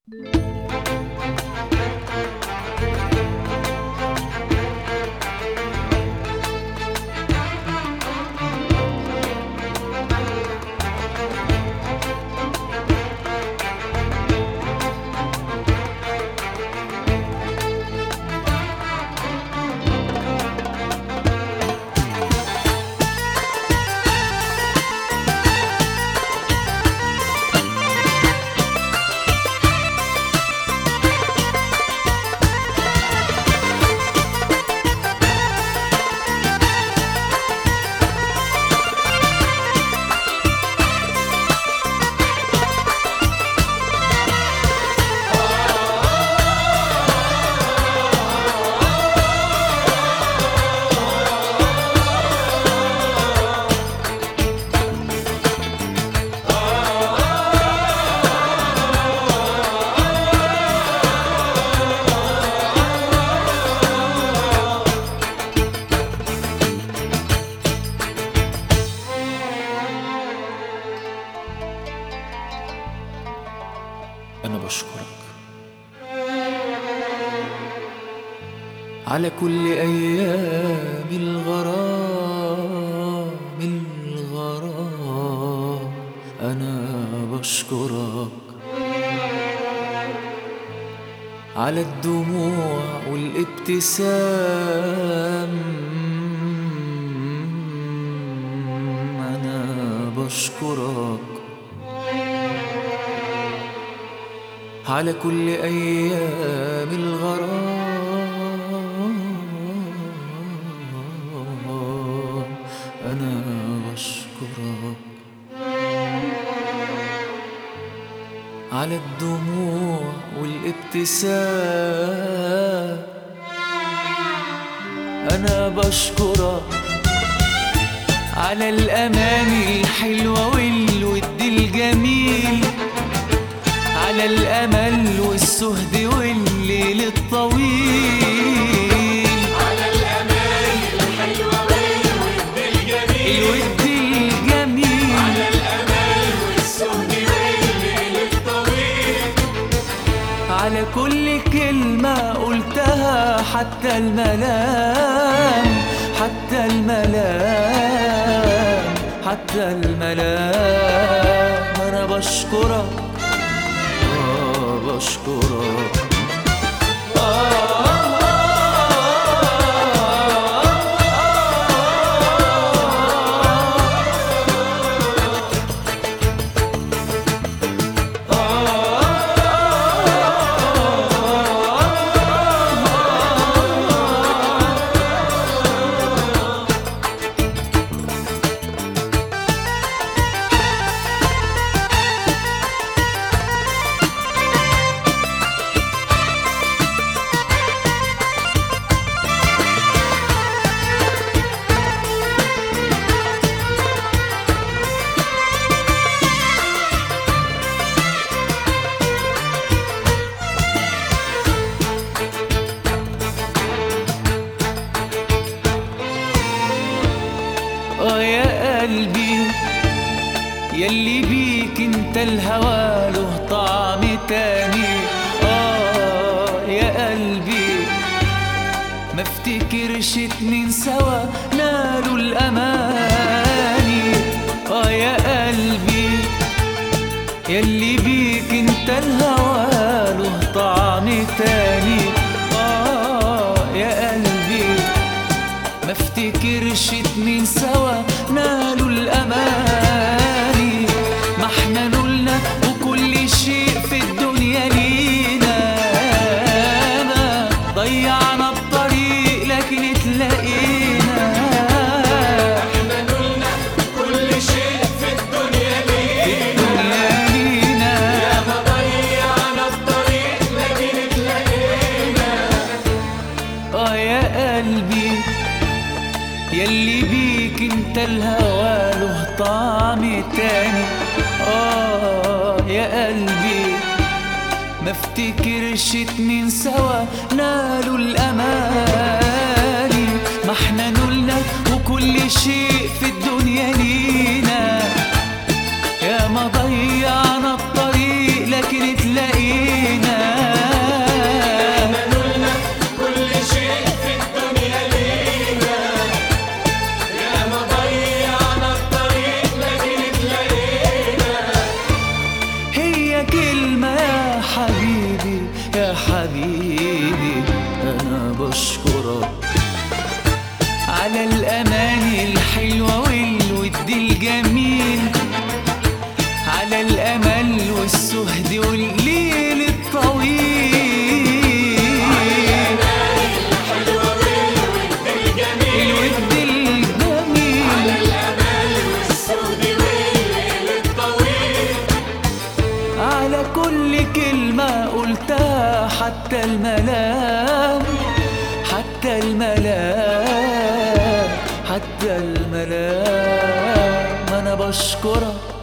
أنا بشكرك على كل أيام الغرام الغرام أنا بشكرك على الدموع والابتسام أنا بشكرك على كل أيام الغرام أنا بشكرك على الدموع والابتسام أنا بشكرك على الأماني الحلوة والود الجميل على الأمل والسهد والليل الطويل على الأمان الحلوة والود الجميل الود الجميل على الأمان والسهد والليل الطويل على كل كلمة قلتها حتى الملام حتى الملام حتى الملام أنا بشكرك آه بشكرك اه يا قلبي يلي بيك انت الهوى له طعم تاني اه يا قلبي ما افتكرش اتنين سوا نالوا الاماني اه يا قلبي يلي بيك انت الهوى له طعم تاني اه يا قلبي ما افتكرش اتنين سوا نالوا الاماني ما احنا نقولنا وكل شيء في الدنيا لينا ما ضيعنا الطريق لكن تلاقينا احنا نقولنا كل شيء في الدنيا ليه الدنيا لينا يا ما ضيعنا الطريق لكن تلاقينا اه يا قلبي يلي بيك انت الهوى له طعم تاني اه يا قلبي ما افتكرش اتنين سوا نالوا الاماني ما احنا نقولنا وكل شيء في الدنيا لينا يا ما ضيعنا الطريق لكن تلاقينا حتى الملام حتى الملام حتى الملام انا بشكرك